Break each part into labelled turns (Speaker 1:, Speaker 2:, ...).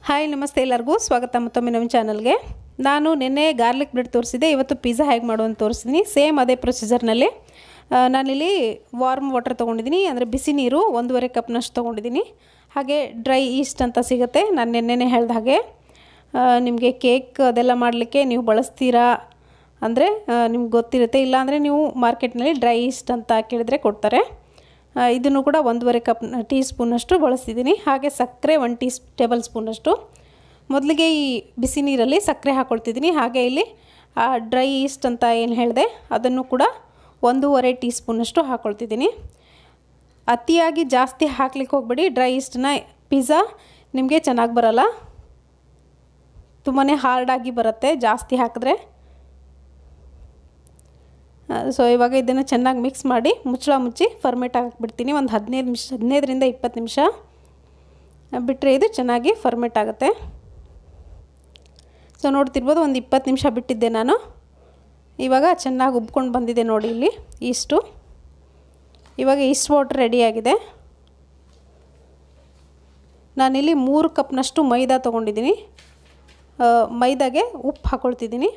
Speaker 1: hi ನಮಸ್ತೆ ಎಲ್ಲರಿಗೂ ಸ್ವಾಗತ ಮತ್ತೊಮ್ಮೆ ನಮ್ಮ ಚಾನಲ್ಗೆ ನಾನು ನಿನ್ನೆ ಗಾರ್ಲಿಕ್ ಬ್ರೆಡ್ ತೋರಿಸಿದೆ ಇವತ್ತು ಪಿಜ್ಜಾ ಹೇಗೆ ಮಾಡೋದು ತೋರಿಸ್ತೀನಿ ಸೇಮ್ ಅದೇ ಪ್ರೊಸೀಜರ್ನಲ್ಲಿ ಆ, ನಾನಿಲ್ಲಿ ವಾರ್ಮ್ ವಾಟರ್ ತೊಗೊಂಡಿದ್ದೀನಿ ಅಂದರೆ ಬಿಸಿ ನೀರು ಒಂದೂವರೆ ಕಪ್ನಷ್ಟು ತೊಗೊಂಡಿದ್ದೀನಿ ಹಾಗೆ ಡ್ರೈ ಈಸ್ಟ್ ಅಂತ ಸಿಗುತ್ತೆ ನಾನು ನಿನ್ನೆನೇ ಹೇಳ್ದ ಹಾಗೆ ನಿಮಗೆ ಕೇಕ್ ಅದೆಲ್ಲ ಮಾಡಲಿಕ್ಕೆ ನೀವು ಬಳಸ್ತೀರಾ ಅಂದರೆ ನಿಮ್ಗೆ ಗೊತ್ತಿರುತ್ತೆ ಇಲ್ಲಾಂದರೆ ನೀವು ಮಾರ್ಕೆಟ್ನಲ್ಲಿ ಡ್ರೈ ಈಸ್ಟ್ ಅಂತ ಕೇಳಿದರೆ ಕೊಡ್ತಾರೆ ಆ, ಇದನ್ನು ಕೂಡ ಒಂದೂವರೆ ಕಪ್ ಟೀ ಸ್ಪೂನಷ್ಟು ಬಳಸ್ತಿದ್ದೀನಿ ಹಾಗೆ ಸಕ್ಕರೆ ಒನ್ ಟೀ ಟೇಬಲ್ ಸ್ಪೂನಷ್ಟು ಮೊದಲಿಗೆ ಈ ಬಿಸಿ ನೀರಲ್ಲಿ ಸಕ್ಕರೆ ಹಾಕ್ಕೊಳ್ತಿದ್ದೀನಿ ಹಾಗೆ ಇಲ್ಲಿ ಡ್ರೈ ಈಸ್ಟ್ ಅಂತ ಏನು ಹೇಳಿದೆ ಅದನ್ನು ಕೂಡ ಒಂದೂವರೆ ಟೀ ಸ್ಪೂನಷ್ಟು ಹಾಕ್ಕೊಳ್ತಿದ್ದೀನಿ ಅತಿಯಾಗಿ ಜಾಸ್ತಿ ಹಾಕ್ಲಿಕ್ಕೆ ಹೋಗ್ಬೇಡಿ ಡ್ರೈ ಈಸ್ಟನ್ನ ಪಿಜ್ಜಾ ನಿಮಗೆ ಚೆನ್ನಾಗಿ ಬರಲ್ಲ ತುಂಬಾ ಹಾರ್ಡಾಗಿ ಬರುತ್ತೆ ಜಾಸ್ತಿ ಹಾಕಿದ್ರೆ ಸೊ ಇವಾಗ ಇದನ್ನು ಚೆನ್ನಾಗಿ ಮಿಕ್ಸ್ ಮಾಡಿ ಮುಚ್ಚಳ ಮುಚ್ಚಿ ಫರ್ಮೇಟ್ ಹಾಕಿಬಿಡ್ತೀನಿ ಒಂದು ಹದಿನೈದು ನಿಮಿಷ ಹದಿನೈದರಿಂದ ಇಪ್ಪತ್ತು ನಿಮಿಷ ಬಿಟ್ಟರೆ ಇದು ಚೆನ್ನಾಗಿ ಫರ್ಮೇಟ್ ಆಗುತ್ತೆ ಸೊ ನೋಡ್ತಿರ್ಬೋದು ಒಂದು ಇಪ್ಪತ್ತು ನಿಮಿಷ ಬಿಟ್ಟಿದ್ದೆ ನಾನು ಇವಾಗ ಚೆನ್ನಾಗಿ ಉಬ್ಕೊಂಡು ಬಂದಿದೆ ನೋಡಿ ಇಲ್ಲಿ ಇಷ್ಟು ಇವಾಗ ಇಷ್ಟು ವಾಟ್ರ್ ರೆಡಿಯಾಗಿದೆ ನಾನಿಲ್ಲಿ ಮೂರು ಕಪ್ನಷ್ಟು ಮೈದಾ ತೊಗೊಂಡಿದ್ದೀನಿ ಮೈದಾಗೆ ಉಪ್ಪು ಹಾಕ್ಕೊಳ್ತಿದ್ದೀನಿ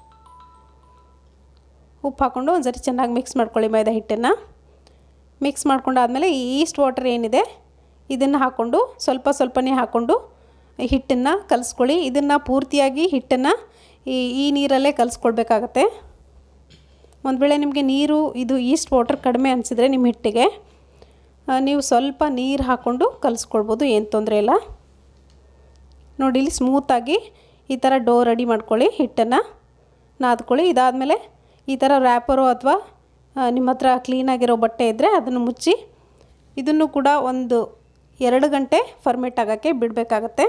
Speaker 1: ಉಪ್ಪು ಹಾಕ್ಕೊಂಡು ಒಂದು ಸರಿ ಚೆನ್ನಾಗಿ ಮಿಕ್ಸ್ ಮಾಡ್ಕೊಳ್ಳಿ ಮೈದಾ ಹಿಟ್ಟನ್ನು ಮಿಕ್ಸ್ ಮಾಡ್ಕೊಂಡಾದಮೇಲೆ ಈ ಈಸ್ಟ್ ವಾಟರ್ ಏನಿದೆ ಇದನ್ನು ಹಾಕ್ಕೊಂಡು ಸ್ವಲ್ಪ ಸ್ವಲ್ಪನೇ ಹಾಕ್ಕೊಂಡು ಹಿಟ್ಟನ್ನು ಕಲಿಸ್ಕೊಳ್ಳಿ ಇದನ್ನು ಪೂರ್ತಿಯಾಗಿ ಹಿಟ್ಟನ್ನು ಈ ಈ ನೀರಲ್ಲೇ ಕಲಿಸ್ಕೊಳ್ಬೇಕಾಗತ್ತೆ ಒಂದು ವೇಳೆ ನಿಮಗೆ ನೀರು ಇದು ಈಸ್ಟ್ ವಾಟರ್ ಕಡಿಮೆ ಅನಿಸಿದರೆ ನಿಮ್ಮ ಹಿಟ್ಟಿಗೆ ಆ, ನೀವು ಸ್ವಲ್ಪ ನೀರು ಹಾಕ್ಕೊಂಡು ಕಲಿಸ್ಕೊಳ್ಬೋದು ಏನು ತೊಂದರೆ ಇಲ್ಲ ನೋಡಿ ಇಲ್ಲಿ ಸ್ಮೂತಾಗಿ ಈ ಥರ ಡೋ ರೆಡಿ ಮಾಡ್ಕೊಳ್ಳಿ ಹಿಟ್ಟನ್ನು ನಾದ್ಕೊಳ್ಳಿ ಇದಾದಮೇಲೆ ಈ ಥರ ರ್ಯಾಪರು ಅಥವಾ ನಿಮ್ಮ ಹತ್ರ ಕ್ಲೀನಾಗಿರೋ ಬಟ್ಟೆ ಇದ್ದರೆ ಅದನ್ನು ಮುಚ್ಚಿ ಇದನ್ನು ಕೂಡ ಒಂದು ಎರಡು ಗಂಟೆ ಫರ್ಮೇಟ್ ಆಗೋಕ್ಕೆ ಬಿಡಬೇಕಾಗತ್ತೆ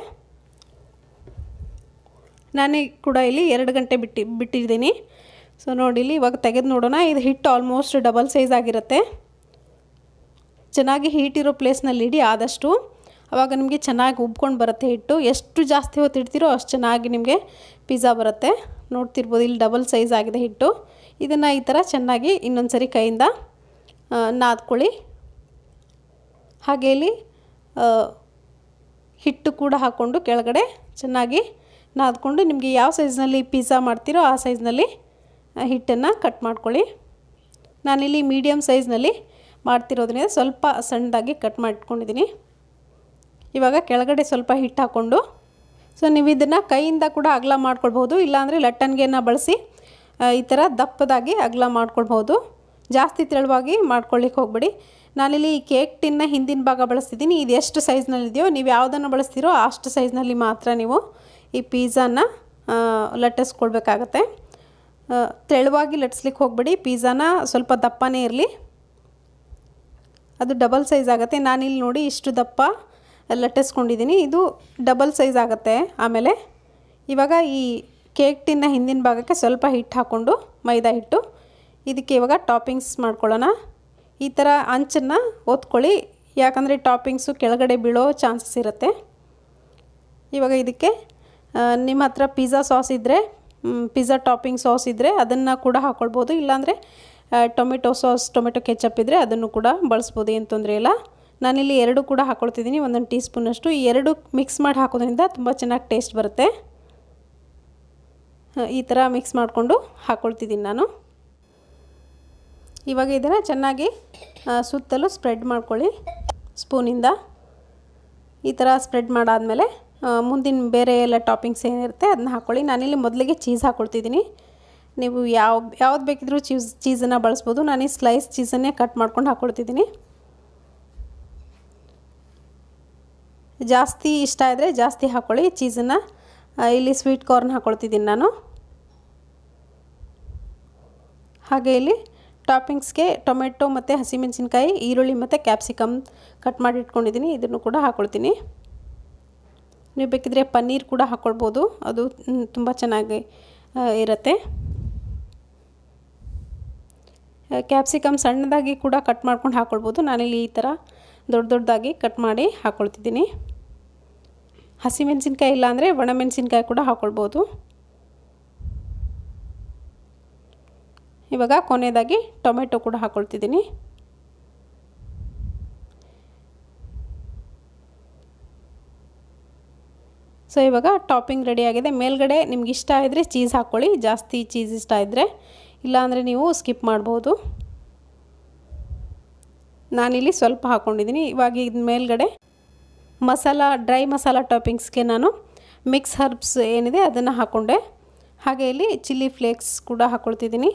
Speaker 1: ನಾನೇ ಕೂಡ ಇಲ್ಲಿ ಎರಡು ಗಂಟೆ ಬಿಟ್ಟು ಬಿಟ್ಟಿದ್ದೀನಿ ಸೊ ನೋಡಿ ಇಲ್ಲಿ ಇವಾಗ ತೆಗೆದು ನೋಡೋಣ ಇದು ಹಿಟ್ಟು ಆಲ್ಮೋಸ್ಟ್ ಡಬಲ್ ಸೈಜ್ ಆಗಿರುತ್ತೆ ಚೆನ್ನಾಗಿ ಹೀಟ್ ಇರೋ ಪ್ಲೇಸ್ನಲ್ಲಿ ಇಡಿ ಆದಷ್ಟು ಆವಾಗ ನಿಮಗೆ ಚೆನ್ನಾಗಿ ಉಬ್ಕೊಂಡು ಬರುತ್ತೆ ಹಿಟ್ಟು ಎಷ್ಟು ಜಾಸ್ತಿ ಹೊತ್ತು ಇಡ್ತೀರೋ ಅಷ್ಟು ಚೆನ್ನಾಗಿ ನಿಮಗೆ ಪಿಜ್ಜಾ ಬರುತ್ತೆ ನೋಡ್ತಿರ್ಬೋದು ಇಲ್ಲಿ ಡಬಲ್ ಸೈಜ್ ಆಗಿದೆ ಹಿಟ್ಟು ಇದನ್ನು ಈ ಥರ ಚೆನ್ನಾಗಿ ಇನ್ನೊಂದು ಸರಿ ಕೈಯಿಂದ ಆ, ನಾದ್ಕೊಳ್ಳಿ ಹಾಗೆ ಇಲ್ಲಿ ಆ, ಹಿಟ್ಟು ಕೂಡ ಹಾಕ್ಕೊಂಡು ಕೆಳಗಡೆ ಚೆನ್ನಾಗಿ ನಾದ್ಕೊಂಡು ನಿಮಗೆ ಯಾವ ಸೈಜ್ನಲ್ಲಿ ಪಿಜ್ಜಾ ಮಾಡ್ತೀರೋ ಆ ಸೈಜ್ನಲ್ಲಿ ಹಿಟ್ಟನ್ನು ಕಟ್ ಮಾಡ್ಕೊಳ್ಳಿ ನಾನಿಲ್ಲಿ ಮೀಡಿಯಮ್ ಸೈಜ್ನಲ್ಲಿ ಮಾಡ್ತಿರೋದ್ರಿಂದ ಸ್ವಲ್ಪ ಸಣ್ಣದಾಗಿ ಕಟ್ ಮಾಡಿಟ್ಕೊಂಡಿದ್ದೀನಿ ಇವಾಗ ಕೆಳಗಡೆ ಸ್ವಲ್ಪ ಹಿಟ್ಟು ಹಾಕ್ಕೊಂಡು ಸೊ ನೀವು ಇದನ್ನು ಕೈಯಿಂದ ಕೂಡ ಅಗಲ ಮಾಡ್ಕೊಳ್ಬೋದು ಇಲ್ಲಾಂದರೆ ಲಟ್ಟಣಿಗೆನ ಬಳಸಿ ಆ, ಈ ಥರ ದಪ್ಪದಾಗಿ ಅಗಲ ಮಾಡ್ಕೊಳ್ಬೋದು ಜಾಸ್ತಿ ತೆಳುವಾಗಿ ಮಾಡ್ಕೊಳ್ಳಿಕ್ಕೆ ಹೋಗ್ಬೇಡಿ ನಾನಿಲ್ಲಿ ಈ ಕೇಕ್ ಟಿನ್ನ ಹಿಂದಿನ ಭಾಗ ಬಳಸ್ತಿದ್ದೀನಿ ಇದು ಎಷ್ಟು ಸೈಜ್ನಲ್ಲಿದೆಯೋ ನೀವು ಯಾವುದನ್ನು ಬಳಸ್ತೀರೋ ಅಷ್ಟು ಸೈಜ್ನಲ್ಲಿ ಮಾತ್ರ ನೀವು ಈ ಪಿಜ್ಜಾನ ಲಟ್ಟಿಸ್ಕೊಳ್ಬೇಕಾಗತ್ತೆ ಆ, ತೆಳುವಾಗಿ ಲಟ್ಸ್ಲಿಕ್ಕೆ ಹೋಗ್ಬೇಡಿ ಪಿಜ್ಜಾನ ಸ್ವಲ್ಪ ದಪ್ಪನೇ ಇರಲಿ ಅದು ಡಬಲ್ ಸೈಜ್ ಆಗುತ್ತೆ ನಾನಿಲ್ಲಿ ನೋಡಿ ಇಷ್ಟು ದಪ್ಪ ಲಟ್ಟಿಸ್ಕೊಂಡಿದ್ದೀನಿ ಇದು ಡಬಲ್ ಸೈಜ್ ಆಗುತ್ತೆ ಆಮೇಲೆ ಇವಾಗ ಈ ಕೇಕ್ ಟಿನ್ನ ಹಿಂದಿನ ಭಾಗಕ್ಕೆ ಸ್ವಲ್ಪ ಹಿಟ್ಟು ಹಾಕ್ಕೊಂಡು ಮೈದಾ ಹಿಟ್ಟು ಇದಕ್ಕೆ ಇವಾಗ ಟಾಪಿಂಗ್ಸ್ ಮಾಡ್ಕೊಳ್ಳೋಣ ಈ ಥರ ಅಂಚನ್ನು ಒತ್ಕೊಳ್ಳಿ ಯಾಕಂದರೆ ಟಾಪಿಂಗ್ಸು ಕೆಳಗಡೆ ಬೀಳೋ ಚಾನ್ಸಸ್ ಇರುತ್ತೆ ಇವಾಗ ಇದಕ್ಕೆ ಆ, ನಿಮ್ಮ ಹತ್ರ ಪಿಜ್ಜಾ ಸಾಸ್ ಇದ್ದರೆ ಪಿಜ್ಜಾ ಟಾಪಿಂಗ್ ಸಾಸ್ ಇದ್ದರೆ ಅದನ್ನು ಕೂಡ ಹಾಕ್ಕೊಳ್ಬೋದು ಇಲ್ಲಾಂದರೆ ಟೊಮೆಟೊ ಸಾಸ್ ಟೊಮೆಟೊ ಕೆಚಪ್ ಇದ್ದರೆ ಅದನ್ನು ಕೂಡ ಬಳಸ್ಬೋದು ಏನು ತೊಂದರೆ ಇಲ್ಲ ನಾನಿಲ್ಲಿ ಎರಡು ಕೂಡ ಹಾಕ್ಕೊಳ್ತಿದ್ದೀನಿ ಒಂದೊಂದು ಟೀ ಸ್ಪೂನಷ್ಟು ಈ ಎರಡು ಮಿಕ್ಸ್ ಮಾಡಿ ಹಾಕೋದ್ರಿಂದ ತುಂಬ ಚೆನ್ನಾಗಿ ಟೇಸ್ಟ್ ಬರುತ್ತೆ ಆ, ಈ ಥರ ಮಿಕ್ಸ್ ಮಾಡಿಕೊಂಡು ಹಾಕ್ಕೊಳ್ತಿದ್ದೀನಿ ನಾನು ಇವಾಗ ಇದನ್ನು ಚೆನ್ನಾಗಿ ಆ, ಸುತ್ತಲೂ ಸ್ಪ್ರೆಡ್ ಮಾಡ್ಕೊಳ್ಳಿ ಸ್ಪೂನಿಂದ ಈ ಥರ ಸ್ಪ್ರೆಡ್ ಮಾಡಾದಮೇಲೆ ಮುಂದಿನ ಬೇರೆ ಎಲ್ಲ ಟಾಪಿಂಗ್ಸ್ ಏನಿರುತ್ತೆ ಅದನ್ನ ಹಾಕ್ಕೊಳ್ಳಿ ನಾನಿಲ್ಲಿ ಮೊದಲಿಗೆ ಚೀಸ್ ಹಾಕ್ಕೊಳ್ತಿದ್ದೀನಿ ನೀವು ಯಾವ ಯಾವ್ದು ಬೇಕಿದ್ರೂ ಚೀಸ್ ಚೀಸನ್ನು ಬಳಸ್ಬೋದು ನಾನು ಈ ಸ್ಲೈಸ್ ಚೀಸನ್ನೇ ಕಟ್ ಮಾಡ್ಕೊಂಡು ಹಾಕ್ಕೊಳ್ತಿದ್ದೀನಿ ಜಾಸ್ತಿ ಇಷ್ಟ ಆದರೆ ಜಾಸ್ತಿ ಹಾಕ್ಕೊಳ್ಳಿ ಚೀಸನ್ನು ಇಲ್ಲಿ ಸ್ವೀಟ್ ಕಾರ್ನ್ ಹಾಕ್ಕೊಳ್ತಿದ್ದೀನಿ ನಾನು ಹಾಗೆ ಇಲ್ಲಿ ಟಾಪಿಂಗ್ಸ್ಗೆ ಟೊಮೆಟೊ ಮತ್ತು ಹಸಿಮೆಣಸಿನ್ಕಾಯಿ ಈರುಳ್ಳಿ ಮತ್ತು ಕ್ಯಾಪ್ಸಿಕಮ್ ಕಟ್ ಮಾಡಿ ಇಟ್ಕೊಂಡಿದ್ದೀನಿ ಇದನ್ನು ಕೂಡ ಹಾಕ್ಕೊಳ್ತೀನಿ ನೀವು ಬೇಕಿದ್ರೆ ಪನ್ನೀರ್ ಕೂಡ ಹಾಕ್ಕೊಳ್ಬೋದು ಅದು ತುಂಬ ಚೆನ್ನಾಗಿ ಆ, ಇರುತ್ತೆ ಕ್ಯಾಪ್ಸಿಕಮ್ ಸಣ್ಣದಾಗಿ ಕೂಡ ಕಟ್ ಮಾಡ್ಕೊಂಡು ಹಾಕ್ಕೊಳ್ಬೋದು ನಾನಿಲ್ಲಿ ಈ ಥರ ದೊಡ್ಡ ದೊಡ್ಡದಾಗಿ ಕಟ್ ಮಾಡಿ ಹಾಕ್ಕೊಳ್ತಿದ್ದೀನಿ ಹಸಿಮೆಣಸಿನ್ಕಾಯಿ ಇಲ್ಲಾಂದರೆ ಒಣಮೆಣಸಿನ್ಕಾಯಿ ಕೂಡ ಹಾಕ್ಕೊಳ್ಬೋದು ಇವಾಗ ಕೊನೆಯದಾಗಿ ಟೊಮೆಟೊ ಕೂಡ ಹಾಕ್ಕೊಳ್ತಿದ್ದೀನಿ ಸೊ ಇವಾಗ ಟಾಪಿಂಗ್ ರೆಡಿ ಆಗಿದೆ ಮೇಲ್ಗಡೆ ನಿಮ್ಗೆ ಇಷ್ಟ ಇದ್ದರೆ ಚೀಸ್ ಹಾಕ್ಕೊಳ್ಳಿ ಜಾಸ್ತಿ ಚೀಸ್ ಇಷ್ಟ ಇದ್ದರೆ ಇಲ್ಲಾಂದರೆ ನೀವು ಸ್ಕಿಪ್ ಮಾಡ್ಬೋದು ನಾನಿಲ್ಲಿ ಸ್ವಲ್ಪ ಹಾಕ್ಕೊಂಡಿದ್ದೀನಿ ಇವಾಗ ಇದ್ರ ಮೇಲ್ಗಡೆ ಮಸಾಲ ಡ್ರೈ ಮಸಾಲ ಟಾಪಿಂಗ್ಸ್ಗೆ ನಾನು ಮಿಕ್ಸ್ ಹರ್ಬ್ಸ್ ಏನಿದೆ ಅದನ್ನು ಹಾಕ್ಕೊಂಡೆ ಹಾಗೆ ಇಲ್ಲಿ ಚಿಲ್ಲಿ ಫ್ಲೇಕ್ಸ್ ಕೂಡ ಹಾಕ್ಕೊಳ್ತಿದ್ದೀನಿ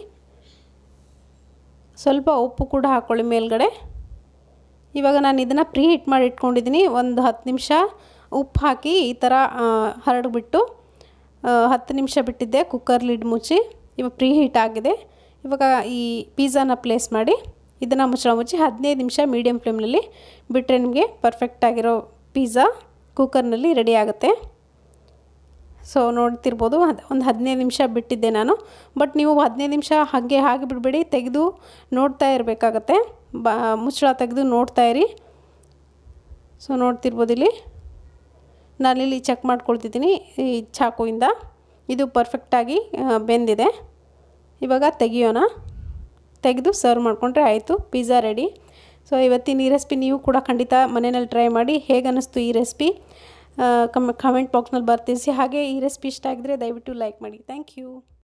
Speaker 1: ಸ್ವಲ್ಪ ಉಪ್ಪು ಕೂಡ ಹಾಕ್ಕೊಳ್ಳಿ ಮೇಲ್ಗಡೆ ಇವಾಗ ನಾನು ಇದನ್ನು ಪ್ರೀ ಹೀಟ್ ಮಾಡಿ ಇಟ್ಕೊಂಡಿದ್ದೀನಿ ಒಂದು ಹತ್ತು ನಿಮಿಷ ಉಪ್ಪು ಹಾಕಿ ಈ ಥರ ಹರಡಿಬಿಟ್ಟು ಹತ್ತು ನಿಮಿಷ ಬಿಟ್ಟಿದ್ದೆ ಕುಕ್ಕರ್ ಲಿಡ್ ಮುಚ್ಚಿ ಇವಾಗ ಪ್ರೀ ಹೀಟ್ ಆಗಿದೆ ಇವಾಗ ಈ ಪಿಜ್ಜಾನ ಪ್ಲೇಸ್ ಮಾಡಿ ಇದನ್ನು ಮುಚ್ಚಳ ಮುಚ್ಚಿ ಹದಿನೈದು ನಿಮಿಷ ಮೀಡಿಯಮ್ ಫ್ಲೇಮ್ನಲ್ಲಿ ಬಿಟ್ಟರೆ ನಿಮಗೆ ಪರ್ಫೆಕ್ಟಾಗಿರೋ ಪಿಜ್ಜಾ ಕುಕ್ಕರ್ನಲ್ಲಿ ರೆಡಿ ಆಗುತ್ತೆ ಸೊ ನೋಡ್ತಿರ್ಬೋದು ಒಂದು ಹದಿನೈದು ನಿಮಿಷ ಬಿಟ್ಟಿದ್ದೆ ನಾನು ಬಟ್ ನೀವು ಹದಿನೈದು ನಿಮಿಷ ಹಾಗೆ ಹಾಗೆ ಬಿಡಬೇಡಿ ತೆಗೆದು ನೋಡ್ತಾ ಇರಬೇಕಾಗತ್ತೆ ಬಾ ಮುಚ್ಚಳ ತೆಗೆದು ನೋಡ್ತಾ ಇರಿ ಸೊ ನೋಡ್ತಿರ್ಬೋದು ಇಲ್ಲಿ ನಾನಿಲ್ಲಿ ಚೆಕ್ ಮಾಡ್ಕೊಳ್ತಿದ್ದೀನಿ ಈ ಚಾಕುವಿಂದ ಇದು ಪರ್ಫೆಕ್ಟಾಗಿ ಬೆಂದಿದೆ ಇವಾಗ ತೆಗಿಯೋಣ ತೆಗೆದು ಸರ್ವ್ ಮಾಡಿಕೊಂಡ್ರೆ ಆಯಿತು ಪಿಜ್ಜಾ ರೆಡಿ ಸೊ ಇವತ್ತಿನ ಈ ರೆಸಿಪಿ ನೀವು ಕೂಡ ಖಂಡಿತ ಮನೆಯಲ್ಲಿ ಟ್ರೈ ಮಾಡಿ ಹೇಗೆ ಅನ್ನಿಸ್ತು ಈ ರೆಸಿಪಿ ಕಮ್ ಕಮೆಂಟ್ ಬಾಕ್ಸ್ನಲ್ಲಿ ಬರ್ತಿಸಿ ಹಾಗೆ ಈ ರೆಸಿಪಿ ಇಷ್ಟ ಆಗಿದ್ರೆ ದಯವಿಟ್ಟು ಲೈಕ್ ಮಾಡಿ ಥ್ಯಾಂಕ್ ಯು